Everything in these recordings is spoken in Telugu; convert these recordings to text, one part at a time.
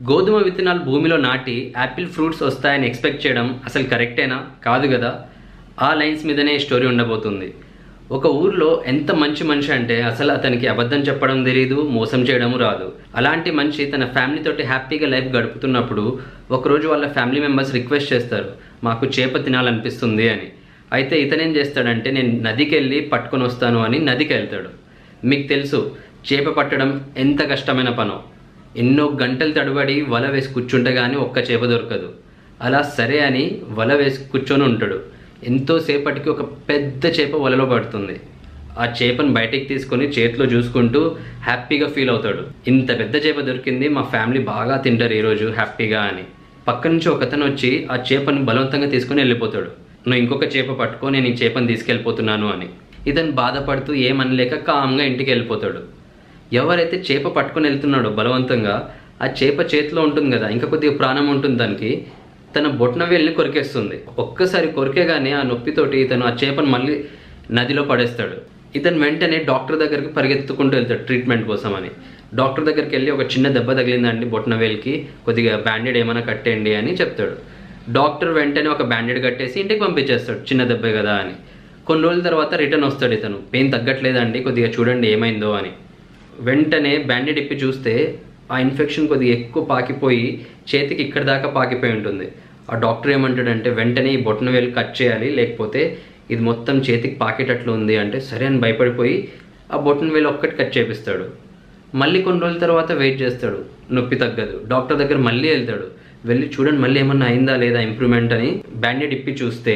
గోధుమ విత్తనాలు భూమిలో నాటి యాపిల్ ఫ్రూట్స్ వస్తాయని ఎక్స్పెక్ట్ చేయడం అసలు కరెక్టేనా కాదు కదా ఆ లైన్స్ మీదనే ఈ స్టోరీ ఉండబోతుంది ఒక ఊర్లో ఎంత మంచి మనిషి అంటే అసలు అతనికి అబద్ధం చెప్పడం తెలియదు మోసం చేయడం రాదు అలాంటి మనిషి తన ఫ్యామిలీతోటి హ్యాపీగా లైఫ్ గడుపుతున్నప్పుడు ఒకరోజు వాళ్ళ ఫ్యామిలీ మెంబర్స్ రిక్వెస్ట్ చేస్తారు మాకు చేప తినాలనిపిస్తుంది అని అయితే ఇతనేం చేస్తాడంటే నేను నదికి వెళ్ళి పట్టుకొని వస్తాను అని నదికి వెళ్తాడు మీకు తెలుసు చేప పట్టడం ఎంత కష్టమైన పనో ఎన్నో గంటలు తడబడి వల వేసి కూర్చుంటే కానీ ఒక్క చేప దొరకదు అలా సరే అని వల వేసి కూర్చొని ఉంటాడు ఎంతో సేపటికి ఒక పెద్ద చేప వలలో పడుతుంది ఆ చేపను బయటికి తీసుకొని చేతిలో చూసుకుంటూ హ్యాపీగా ఫీల్ అవుతాడు ఇంత పెద్ద చేప దొరికింది మా ఫ్యామిలీ బాగా తింటారు ఈరోజు హ్యాపీగా అని పక్క నుంచి ఒకతను వచ్చి ఆ చేపను బలవంతంగా తీసుకొని వెళ్ళిపోతాడు నువ్వు ఇంకొక చేప పట్టుకో నేను ఈ చేపను తీసుకెళ్ళిపోతున్నాను అని ఇతను బాధపడుతూ ఏమనలేక కామ్గా ఇంటికి వెళ్ళిపోతాడు ఎవరైతే చేప పట్టుకొని వెళ్తున్నాడో బలవంతంగా ఆ చేప చేతిలో ఉంటుంది కదా ఇంకా కొద్దిగా ప్రాణం ఉంటుంది దానికి తన బొట్న వేలిని కొరికేస్తుంది ఒక్కసారి కొరికేగానే ఆ నొప్పితోటి ఇతను ఆ చేపను మళ్ళీ నదిలో పడేస్తాడు ఇతను వెంటనే డాక్టర్ దగ్గరికి పరిగెత్తుకుంటూ వెళ్తాడు ట్రీట్మెంట్ కోసం అని డాక్టర్ దగ్గరికి వెళ్ళి ఒక చిన్న దెబ్బ తగిలిందండి బొట్న వేలికి కొద్దిగా బ్యాండేడ్ ఏమైనా కట్టేయండి అని చెప్తాడు డాక్టర్ వెంటనే ఒక బ్యాండేడ్ కట్టేసి ఇంటికి పంపించేస్తాడు చిన్న దెబ్బే కదా అని కొన్ని రోజుల తర్వాత రిటర్న్ వస్తాడు ఇతను పెయిన్ తగ్గట్లేదండి కొద్దిగా చూడండి ఏమైందో అని వెంటనే బ్యాండేడ్ ఇప్పి చూస్తే ఆ ఇన్ఫెక్షన్ కొద్దిగా ఎక్కువ పాకిపోయి చేతికి ఇక్కడ దాకా పాకిపోయి ఉంటుంది ఆ డాక్టర్ ఏమంటాడంటే వెంటనే ఈ బొట్టన వేలు కట్ చేయాలి లేకపోతే ఇది మొత్తం చేతికి పాకేటట్లు ఉంది అంటే సరే అని భయపడిపోయి ఆ బొట్టన వేలు ఒక్కటి కట్ చేపిస్తాడు మళ్ళీ కొన్ని రోజుల తర్వాత వెయిట్ చేస్తాడు నొప్పి తగ్గదు డాక్టర్ దగ్గర మళ్ళీ వెళ్తాడు వెళ్ళి చూడండి మళ్ళీ ఏమన్నా అయిందా లేదా ఇంప్రూవ్మెంట్ అని బ్యాండేడ్ ఇప్పి చూస్తే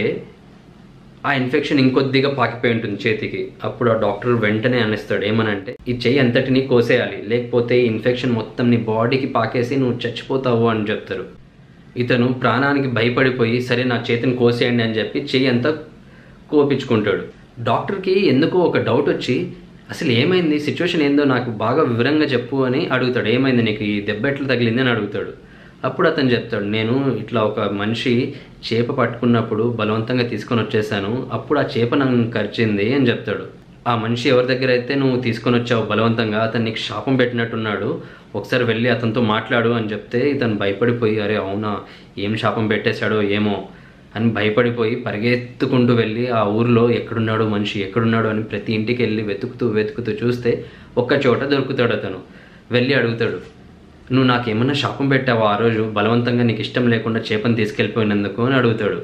ఆ ఇన్ఫెక్షన్ ఇంకొద్దిగా పాకిపోయి ఉంటుంది చేతికి అప్పుడు ఆ డాక్టర్ వెంటనే అనిస్తాడు ఏమనంటే ఈ చెయ్యి అంతటిని కోసేయాలి లేకపోతే ఈ ఇన్ఫెక్షన్ మొత్తం నీ బాడీకి పాకేసి నువ్వు చచ్చిపోతావు అని చెప్తారు ఇతను ప్రాణానికి భయపడిపోయి సరే నా చేతిని కోసేయండి అని చెప్పి చెయ్యి అంతా కోపించుకుంటాడు డాక్టర్కి ఎందుకో ఒక డౌట్ వచ్చి అసలు ఏమైంది సిచ్యువేషన్ ఏందో నాకు బాగా వివరంగా చెప్పు అని అడుగుతాడు ఏమైంది నీకు ఈ దెబ్బ ఎట్లా తగిలింది అని అడుగుతాడు అప్పుడు అతను చెప్తాడు నేను ఇట్లా ఒక మనిషి చేప పట్టుకున్నప్పుడు బలవంతంగా తీసుకొని వచ్చేసాను అప్పుడు ఆ చేప నన్ను కరిచింది అని చెప్తాడు ఆ మనిషి ఎవరి దగ్గర అయితే నువ్వు తీసుకొని వచ్చావు బలవంతంగా అతను నీకు శాపం పెట్టినట్టున్నాడు ఒకసారి వెళ్ళి అతనితో మాట్లాడు అని చెప్తే ఇతను భయపడిపోయి అరే అవునా ఏం శాపం పెట్టేశాడో ఏమో అని భయపడిపోయి పరిగెత్తుకుంటూ వెళ్ళి ఆ ఊర్లో ఎక్కడున్నాడో మనిషి ఎక్కడున్నాడో అని ప్రతి ఇంటికి వెళ్ళి వెతుకుతూ వెతుకుతూ చూస్తే ఒక్క చోట దొరుకుతాడు అతను వెళ్ళి అడుగుతాడు నువ్వు నాకేమన్నా శాపం పెట్టావా ఆ రోజు బలవంతంగా నీకు ఇష్టం లేకుండా చేపను తీసుకెళ్ళిపోయినందుకు అని అడుగుతాడు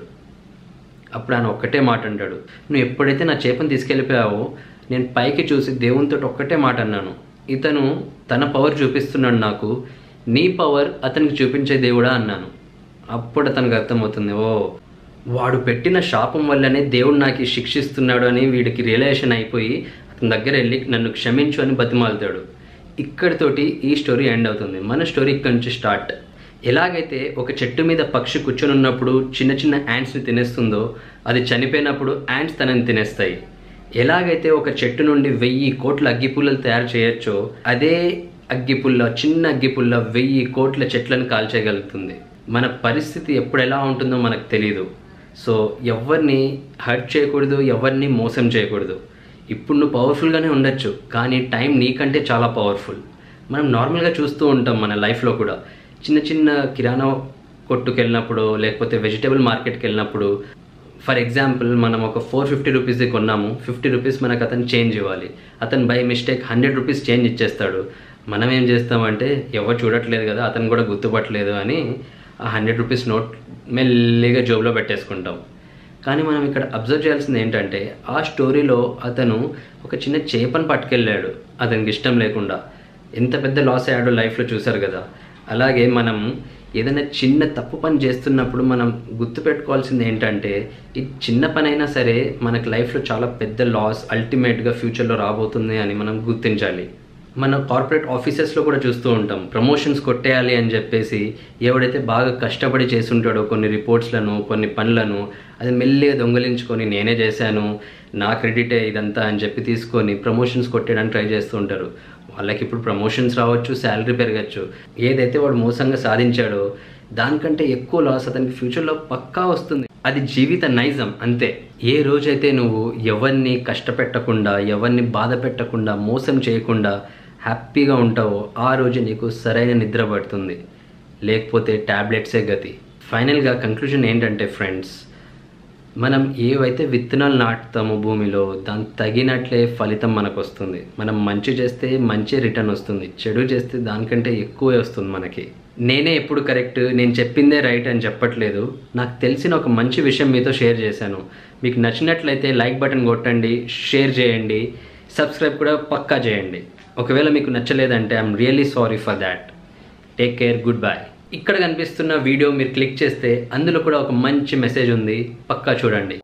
అప్పుడు ఆయన ఒక్కటే మాట అంటాడు నువ్వు ఎప్పుడైతే నా చేపను తీసుకెళ్ళిపోయావో నేను పైకి చూసి దేవునితో ఒక్కటే మాట అన్నాను ఇతను తన పవర్ చూపిస్తున్నాడు నాకు నీ పవర్ అతనికి చూపించే దేవుడా అన్నాను అప్పుడు అతనికి అర్థమవుతుంది ఓ వాడు పెట్టిన శాపం వల్లనే దేవుడు నాకు ఈ శిక్షిస్తున్నాడు అని వీడికి రియలైజేషన్ అయిపోయి అతని దగ్గర వెళ్ళి నన్ను క్షమించు అని బతిమాలుతాడు ఇక్కడితోటి ఈ స్టోరీ ఎండ్ అవుతుంది మన స్టోరీ ఇక్కడి నుంచి స్టార్ట్ ఎలాగైతే ఒక చెట్టు మీద పక్షి కూర్చొని ఉన్నప్పుడు చిన్న చిన్న యాంట్స్ని తినేస్తుందో అది చనిపోయినప్పుడు యాంట్స్ తనని తినేస్తాయి ఎలాగైతే ఒక చెట్టు నుండి వెయ్యి కోట్ల అగ్గిపుల్లలు తయారు చేయొచ్చో అదే అగ్గిపుల్ల చిన్న అగ్గిపుల్ల వెయ్యి కోట్ల చెట్లను కాల్చేయగలుగుతుంది మన పరిస్థితి ఎప్పుడు ఎలా ఉంటుందో మనకు తెలియదు సో ఎవరిని హర్ట్ చేయకూడదు ఎవరిని మోసం చేయకూడదు ఇప్పుడు నువ్వు పవర్ఫుల్గానే ఉండొచ్చు కానీ టైం నీకంటే చాలా పవర్ఫుల్ మనం నార్మల్గా చూస్తూ ఉంటాం మన లైఫ్లో కూడా చిన్న చిన్న కిరాణా కొట్టుకు వెళ్ళినప్పుడు లేకపోతే వెజిటేబుల్ మార్కెట్కి వెళ్ళినప్పుడు ఫర్ ఎగ్జాంపుల్ మనం ఒక ఫోర్ ఫిఫ్టీ రూపీస్ది కొన్నాము ఫిఫ్టీ రూపీస్ మనకు అతను చేంజ్ ఇవ్వాలి అతను by mistake hundred rupees change ఇచ్చేస్తాడు మనం ఏం చేస్తామంటే ఎవరు చూడట్లేదు కదా అతను కూడా గుర్తుపట్టలేదు అని ఆ హండ్రెడ్ రూపీస్ నోట్ మెల్లిగా జోబులో పెట్టేసుకుంటాం కానీ మనం ఇక్కడ అబ్జర్వ్ చేయాల్సింది ఏంటంటే ఆ స్టోరీలో అతను ఒక చిన్న చేపను పట్టుకెళ్ళాడు అతనికి ఇష్టం లేకుండా ఎంత పెద్ద లాస్ అయ్యాడో లైఫ్లో చూశారు కదా అలాగే మనం ఏదైనా చిన్న తప్పు పని చేస్తున్నప్పుడు మనం గుర్తుపెట్టుకోవాల్సింది ఏంటంటే ఈ చిన్న పని అయినా సరే మనకు లైఫ్లో చాలా పెద్ద లాస్ అల్టిమేట్గా ఫ్యూచర్లో రాబోతుంది అని మనం గుర్తించాలి మన కార్పొరేట్ ఆఫీసెస్లో కూడా చూస్తూ ఉంటాం ప్రమోషన్స్ కొట్టేయాలి అని చెప్పేసి ఎవడైతే బాగా కష్టపడి చేస్తుంటాడో కొన్ని రిపోర్ట్స్లను కొన్ని పనులను అది మెల్లిగా దొంగలించుకొని నేనే చేశాను నా క్రెడిటే ఇదంతా అని చెప్పి తీసుకొని ప్రమోషన్స్ కొట్టేయడానికి ట్రై చేస్తూ ఉంటారు వాళ్ళకి ఇప్పుడు ప్రమోషన్స్ రావచ్చు శాలరీ పెరగచ్చు ఏదైతే వాడు మోసంగా సాధించాడో దానికంటే ఎక్కువ లాస్ అతనికి ఫ్యూచర్లో పక్కా వస్తుంది అది జీవిత నైజం అంతే ఏ రోజైతే నువ్వు ఎవరిని కష్టపెట్టకుండా ఎవరిని బాధ పెట్టకుండా మోసం చేయకుండా హ్యాపీగా ఉంటావో ఆ రోజు నీకు సరైన నిద్ర పడుతుంది లేకపోతే ట్యాబ్లెట్సే గతి ఫైనల్గా కంక్లూజన్ ఏంటంటే ఫ్రెండ్స్ మనం ఏవైతే విత్తనాలు నాటుతామో భూమిలో దానికి తగినట్లే ఫలితం మనకు వస్తుంది మనం మంచి చేస్తే మంచి రిటర్న్ వస్తుంది చెడు చేస్తే దానికంటే ఎక్కువే వస్తుంది మనకి నేనే ఎప్పుడు కరెక్ట్ నేను చెప్పిందే రైట్ అని చెప్పట్లేదు నాకు తెలిసిన ఒక మంచి విషయం మీతో షేర్ చేశాను మీకు నచ్చినట్లయితే లైక్ బటన్ కొట్టండి షేర్ చేయండి సబ్స్క్రైబ్ కూడా పక్కా చేయండి ఒకవేళ మీకు నచ్చలేదంటే I'm really sorry for that take care good bye ఇక్కడ కనిపిస్తున్న వీడియో మీరు క్లిక్ చేస్తే అందులో కూడా ఒక మంచి మెసేజ్ ఉంది పక్కా చూడండి